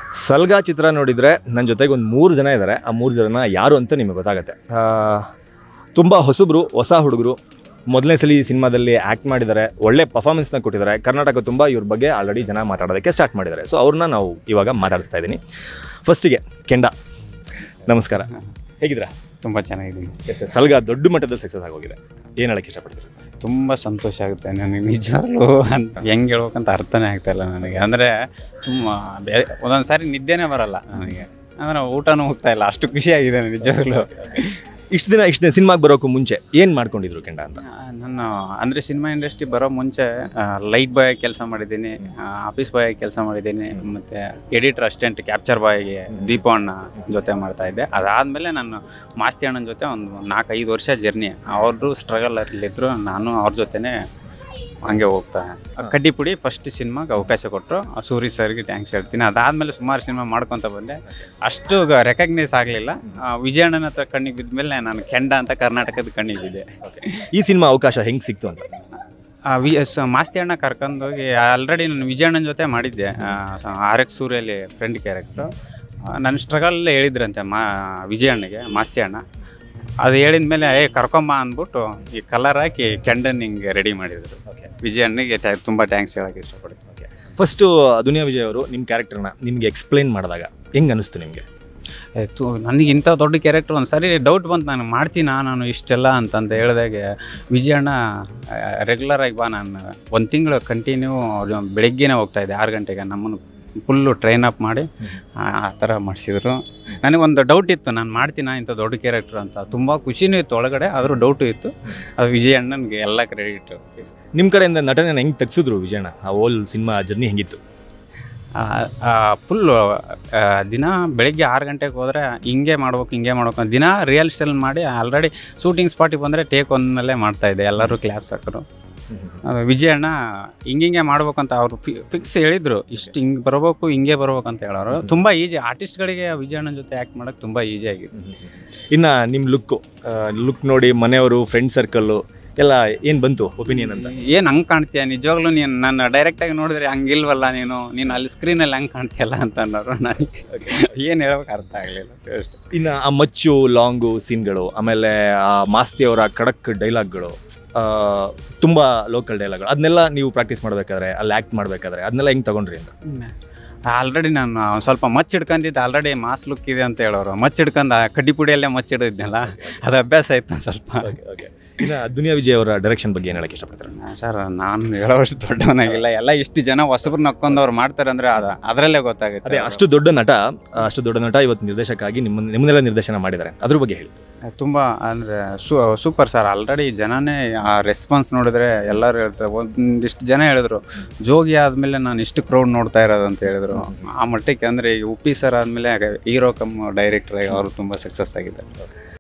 ಸಲ್ಗಾ ಚಿತ್ರ ನೋಡಿದರೆ ನನ್ನ ಜೊತೆಗೆ ಒಂದು ಮೂರು ಜನ ಇದ್ದಾರೆ ಆ ಮೂರು ಜನ ಯಾರು ಅಂತ ನಿಮಗೆ ಗೊತ್ತಾಗುತ್ತೆ ತುಂಬ ಹೊಸಬ್ರು ಹೊಸ ಹುಡುಗರು ಮೊದಲನೇ ಸಲ ಈ ಸಿನಿಮಾದಲ್ಲಿ ಆ್ಯಕ್ಟ್ ಮಾಡಿದ್ದಾರೆ ಒಳ್ಳೆ ಪರ್ಫಾರ್ಮೆನ್ಸ್ನ ಕೊಟ್ಟಿದ್ದಾರೆ ಕರ್ನಾಟಕ ತುಂಬ ಇವ್ರ ಬಗ್ಗೆ ಆಲ್ರೆಡಿ ಜನ ಮಾತಾಡೋದಕ್ಕೆ ಸ್ಟಾರ್ಟ್ ಮಾಡಿದ್ದಾರೆ ಸೊ ಅವ್ರನ್ನ ನಾವು ಇವಾಗ ಮಾತಾಡಿಸ್ತಾ ಇದ್ದೀನಿ ಫಸ್ಟಿಗೆ ಕೆಂಡ ನಮಸ್ಕಾರ ಹೇಗಿದ್ದೀರಾ ತುಂಬ ಚೆನ್ನಾಗಿದ್ದೀನಿ ಎಸ್ ಎಸ್ ಸಲ್ಗಾ ದೊಡ್ಡ ಮಟ್ಟದಲ್ಲಿ ಸಕ್ಸಸ್ ಆಗೋಗಿದೆ ಏನು ಹೇಳಕ್ಕೆ ಇಷ್ಟಪಡ್ತೀರಾ ತುಂಬ ಸಂತೋಷ ಆಗುತ್ತೆ ನನಗೆ ನಿಜವಾಗ್ಲೂ ಅಂತ ಹೆಂಗೆ ಹೇಳ್ಬೇಕಂತ ಅರ್ಥನೇ ಆಗ್ತಾ ಇಲ್ಲ ನನಗೆ ಅಂದರೆ ತುಂಬ ಬೇರೆ ಒಂದೊಂದು ಸಾರಿ ನಿದ್ದೆನೇ ಬರಲ್ಲ ನನಗೆ ಅಂದರೆ ಊಟನೂ ಹೋಗ್ತಾ ಇಲ್ಲ ಅಷ್ಟು ಖುಷಿಯಾಗಿದೆ ನಿಜವಾಗ್ಲೂ ಇಷ್ಟು ದಿನ ಇಷ್ಟು ದಿನ ಸಿನಿಮಾಗೆ ಬರೋಕ್ಕೂ ಮುಂಚೆ ಏನು ಮಾಡ್ಕೊಂಡಿದ್ರು ಕೆಂಡ ಅಂತ ನಾನು ಅಂದರೆ ಸಿನಿಮಾ ಇಂಡಸ್ಟ್ರಿ ಬರೋ ಮುಂಚೆ ಲೈಟ್ ಬಾಯ್ ಕೆಲಸ ಮಾಡಿದ್ದೀನಿ ಆಫೀಸ್ ಬಾಯ್ ಕೆಲಸ ಮಾಡಿದ್ದೀನಿ ಮತ್ತು ಎಡಿಟರ್ ಅಸಿಸ್ಟೆಂಟ್ ಕ್ಯಾಪ್ಚರ್ ಬಾಯ್ಗೆ ದೀಪಣ್ಣ ಜೊತೆ ಮಾಡ್ತಾ ಇದ್ದೆ ಅದಾದಮೇಲೆ ನಾನು ಮಾಸ್ತಿ ಅಣ್ಣನ ಜೊತೆ ಒಂದು ನಾಲ್ಕೈದು ವರ್ಷ ಜರ್ನಿ ಅವರು ಸ್ಟ್ರಗಲಲ್ಲಿದ್ದರು ನಾನು ಅವ್ರ ಜೊತೆನೇ ಹಂಗೆ ಹೋಗ್ತಾ ಕಡ್ಡಿಪುಡಿ ಫಸ್ಟ್ ಸಿನಿಮಾಗೆ ಅವಕಾಶ ಕೊಟ್ಟರು ಸೂರಿ ಸರ್ಗೆ ಟ್ಯಾಂಕ್ಸ್ ಹೇಳ್ತೀನಿ ಅದಾದಮೇಲೆ ಸುಮಾರು ಸಿನಿಮಾ ಮಾಡ್ಕೊತ ಬಂದೆ ಅಷ್ಟು ರೆಕಗ್ನೈಸ್ ಆಗಲಿಲ್ಲ ವಿಜಯಣ್ಣನ ಹತ್ರ ಕಣ್ಣಿಗೆ ಬಿದ್ದ ಮೇಲೆ ನಾನು ಕೆಂಡ ಅಂತ ಕರ್ನಾಟಕದ ಕಣ್ಣಿಗೆ ಬಿದ್ದೆ ಈ ಸಿನಿಮಾ ಅವಕಾಶ ಹೆಂಗೆ ಸಿಕ್ತು ಅಂತ ಆ, ವಿ ಸ- ಮಾಸ್ತಿ ಅಣ್ಣ ಕರ್ಕೊಂಡೋಗಿ ಆಲ್ರೆಡಿ ನಾನು ವಿಜಯಣ್ಣನ ಜೊತೆ ಮಾಡಿದ್ದೆ ಆರ್ ಎಕ್ಸ್ ಸೂರ್ಯಲ್ಲಿ ಫ್ರೆಂಡ್ ಕ್ಯಾರೆಕ್ಟ್ರು ನನ್ನ ಸ್ಟ್ರಗಲ್ ಹೇಳಿದ್ರಂತೆ ಮಾ ವಿಜಯಣ್ಣಗೆ ಮಾಸ್ತಿ ಅಣ್ಣ ಅದು ಹೇಳಿದ ಮೇಲೆ ಏ ಕರ್ಕೊಂಬ ಅಂದ್ಬಿಟ್ಟು ಈ ಕಲರ್ ಹಾಕಿ ಕೆಂಡನ್ ಹಿಂಗೆ ರೆಡಿ ಮಾಡಿದರು ವಿಜಯಣ್ಣಗೆ ಟ್ಯಾ ತುಂಬ ಟ್ಯಾಂಕ್ಸ್ ಹೇಳೋಕ್ಕೆ ಇಷ್ಟಪಡ್ತೀನಿ ಫಸ್ಟು ದುನಿಯಾ ವಿಜಯ್ ಅವರು ನಿಮ್ಮ ಕ್ಯಾರೆಕ್ಟರ್ನ ನಿಮಗೆ ಎಕ್ಸ್ಪ್ಲೈನ್ ಮಾಡಿದಾಗ ಹೆಂಗೆ ಅನಿಸ್ತು ನಿಮಗೆ ಏ, ತು ನನಗೆ ಇಂಥ ದೊಡ್ಡ ಕ್ಯಾರೆಕ್ಟರ್ ಒಂದು ಸರಿ ಡೌಟ್ ಬಂತು ನಾನು ಮಾಡ್ತೀನಾ ನಾನು ಇಷ್ಟೆಲ್ಲ ಅಂತಂತ ಹೇಳಿದಾಗೆ ವಿಜಯಣ್ಣ ರೆಗ್ಯುಲರಾಗಿ ಬಾ ನಾನು ಒಂದು ತಿಂಗಳು ಕಂಟಿನ್ಯೂ ಬೆಳಗ್ಗೆನೇ ಹೋಗ್ತಾ ಇದ್ದೆ ಆರು ಗಂಟೆಗೆ ನಮ್ಮನ್ನು ಫುಲ್ಲು ಟ್ರೈನ್ ಅಪ್ ಮಾಡಿ ಆ ಆ ಥರ ಮಾಡಿಸಿದ್ರು ನನಗೊಂದು ಡೌಟ್ ಇತ್ತು ನಾನು ಮಾಡ್ತೀನಾ ಇಂಥ ದೊಡ್ಡ ಕ್ಯಾರೆಕ್ಟರ್ ಅಂತ ತುಂಬ ಖುಷಿನೂ ಇತ್ತು ಒಳಗಡೆ ಆದರೂ ಡೌಟು ಇತ್ತು ಅದು ವಿಜಯಣ್ಣನಿಗೆ ಎಲ್ಲ ಕ್ರೆಡಿಟ್ ನಿಮ್ಮ ಕಡೆಯಿಂದ ನಟನೆ ಹೆಂಗೆ ತೆಗ್ಸಿದ್ರು ವಿಜಯಣ್ಣ ಆ ಓಲ್ ಸಿನಿಮಾ ಜರ್ನಿ ಹೆಂಗಿತ್ತು ಫುಲ್ಲು ದಿನ ಬೆಳಿಗ್ಗೆ ಆರು ಗಂಟೆಗೆ ಹೋದರೆ ಹಿಂಗೆ ಮಾಡ್ಬೇಕು ಹಿಂಗೆ ಮಾಡ್ಬೇಕು ಅಂತ ದಿನ ರಿಯಲ್ಸಲ್ಲಿ ಮಾಡಿ ಆಲ್ರೆಡಿ ಶೂಟಿಂಗ್ ಸ್ಪಾಟಿಗೆ ಬಂದರೆ ಟೇಕ್ ಒಂದಲ್ಲೇ ಮಾಡ್ತಾಯಿದ್ದೆ ಎಲ್ಲರೂ ಕ್ಲಾಪ್ಸ್ ಹಾಕಿದ್ರು ಅದು ವಿಜಯಣ್ಣ ಹಿಂಗಿಂಗೆ ಮಾಡ್ಬೇಕಂತ ಅವರು ಫಿಕ್ಸ್ ಹೇಳಿದರು ಇಷ್ಟು ಹಿಂಗೆ ಬರಬೇಕು ಹಿಂಗೆ ಬರ್ಬೇಕು ಅಂತ ಹೇಳೋರು ತುಂಬ ಈಜಿ ಆರ್ಟಿಸ್ಟ್ಗಳಿಗೆ ವಿಜಯಣ್ಣನ ಜೊತೆ ಆ್ಯಕ್ಟ್ ಮಾಡೋಕ್ಕೆ ತುಂಬ ಈಸಿ ಆಗಿತ್ತು ಇನ್ನು ನಿಮ್ಮ ಲುಕ್ಕು ಲುಕ್ ನೋಡಿ ಮನೆಯವರು ಫ್ರೆಂಡ್ ಸರ್ಕಲ್ಲು ಎಲ್ಲ ಏನು ಬಂತು ಒಪಿನಿಯನ್ ಅಂತ ಏನು ಹಂಗೆ ಕಾಣ್ತೀಯ ನಿಜವಾಗ್ಲೂ ನೀನು ನನ್ನ ಡೈರೆಕ್ಟಾಗಿ ನೋಡಿದ್ರೆ ಹಂಗಿಲ್ವಲ್ಲ ನೀನು ನೀನು ಅಲ್ಲಿ ಸ್ಕ್ರೀನಲ್ಲಿ ಹಂಗೆ ಕಾಣ್ತೀಯಲ್ಲ ಅಂತ ಅನ್ನೋರು ನನಗೆ ಏನು ಹೇಳ್ಬೇಕು ಅರ್ಥ ಆಗಲಿಲ್ಲ ಅಷ್ಟೇ ಇನ್ನು ಆ ಮಚ್ಚು ಲಾಂಗು ಸೀನ್ಗಳು ಆಮೇಲೆ ಆ ಮಾಸ್ತಿ ಅವರ ಖಡಕ್ ಡೈಲಾಗ್ಗಳು ತುಂಬ ಲೋಕಲ್ ಡೈಲಾಗ್ಗಳು ಅದನ್ನೆಲ್ಲ ನೀವು ಪ್ರಾಕ್ಟೀಸ್ ಮಾಡಬೇಕಾದ್ರೆ ಅಲ್ಲಿ ಆ್ಯಕ್ಟ್ ಮಾಡಬೇಕಾದ್ರೆ ಅದನ್ನೆಲ್ಲ ಹೆಂಗೆ ತಗೊಂಡ್ರಿ ಅಂತ ಆಲ್ರೆಡಿ ನಾನು ಒಂದ್ ಸ್ವಲ್ಪ ಮಚ್ಚ ಹಿಡ್ಕೊಂಡಿದ್ದೆ ಆಲ್ರೆಡಿ ಮಾಸ್ ಲುಕ್ ಇದೆ ಅಂತ ಹೇಳೋರು ಮಚ್ಚ ಹಿಡ್ಕೊಂಡು ಆ ಕಡ್ಡಿ ಪುಡಿಯಲ್ಲೇ ಮಚ್ಚ ಹಿಡಿದ್ನಲ್ಲ ಅದು ಅಭ್ಯಾಸ ಆಯ್ತು ಒಂದ್ ಸ್ವಲ್ಪ ಓಕೆ ಇನ್ನು ದುನಿಯಾ ವಿಜಯ್ ಅವರ ಡೈರೆಕ್ಷನ್ ಬಗ್ಗೆ ಏನು ಹೇಳಕ್ಕೆ ಇಷ್ಟಪಡ್ತಾರೆ ಸರ್ ನಾನು ಹೇಳೋಷ್ಟು ದೊಡ್ಡವನಾಗಿಲ್ಲ ಎಲ್ಲ ಇಷ್ಟು ಜನ ಹೊಸಬ್ರು ನಕ್ಕೊಂಡು ಅವ್ರು ಮಾಡ್ತಾರೆ ಅಂದರೆ ಅದು ಅದರಲ್ಲೇ ಗೊತ್ತಾಗುತ್ತೆ ಅದೇ ಅಷ್ಟು ದೊಡ್ಡ ನಟ ಅಷ್ಟು ದೊಡ್ಡ ನಟ ಇವತ್ತು ನಿರ್ದೇಶಕ ನಿಮ್ಮ ನಿಮ್ಮನ್ನೆಲ್ಲ ನಿರ್ದೇಶನ ಮಾಡಿದ್ದಾರೆ ಅದ್ರ ಬಗ್ಗೆ ಹೇಳಿ ತುಂಬ ಅಂದರೆ ಸೂ ಸೂಪರ್ ಸರ್ ಆಲ್ರೆಡಿ ಜನನೇ ಆ ರೆಸ್ಪಾನ್ಸ್ ನೋಡಿದ್ರೆ ಎಲ್ಲರೂ ಹೇಳ್ತಾರೆ ಒಂದಿಷ್ಟು ಜನ ಹೇಳಿದ್ರು ಜೋಗಿ ಆದಮೇಲೆ ನಾನು ಇಷ್ಟು ಕ್ರೌಡ್ ನೋಡ್ತಾ ಇರೋದು ಅಂತ ಹೇಳಿದ್ರು ಆ ಮಟ್ಟಕ್ಕೆ ಅಂದರೆ ಈಗ ಉಪ್ಪಿ ಸರ್ ಆದಮೇಲೆ ಹೀರೋ ಕಮ್ ಡೈರೆಕ್ಟ್ರಾಗಿ ಅವರು ತುಂಬ ಸಕ್ಸಸ್ ಆಗಿದ್ದಾರೆ